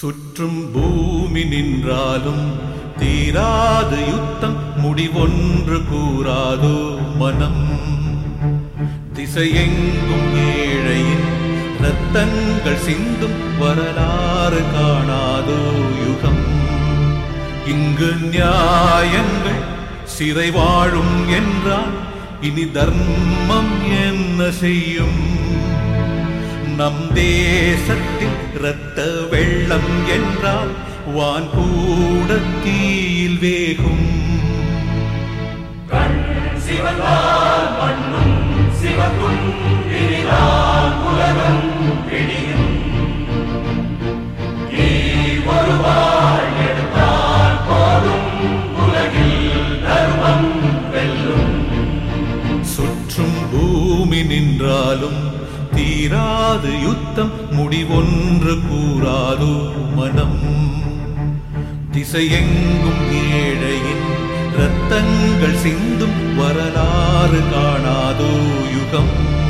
சுற்றும் பூமி நின்றாலும் தீராத யுத்தம் முடிவொன்று கூறாதோ மனம் திசையெங்கும் ஏழையின் ரத்தங்கள் சிந்தும் வரலாறு காணாதோ யுகம் இங்கு நியாயங்கள் சிறை வாழும் என்றால் இனி தர்மம் என்ன செய்யும் நம் தேசத்தில் இரத்த வெள்ளம் என்றால் வான் கூட தீயில் வேகும் சுற்றும் பூமி நின்றாலும் தீராது யுத்தம் முடிவொன்று கூறாதோ மனம் திசையெங்கும் ஏழையின் ரத்தங்கள் சிந்தும் வரலாறு காணாதோ யுகம்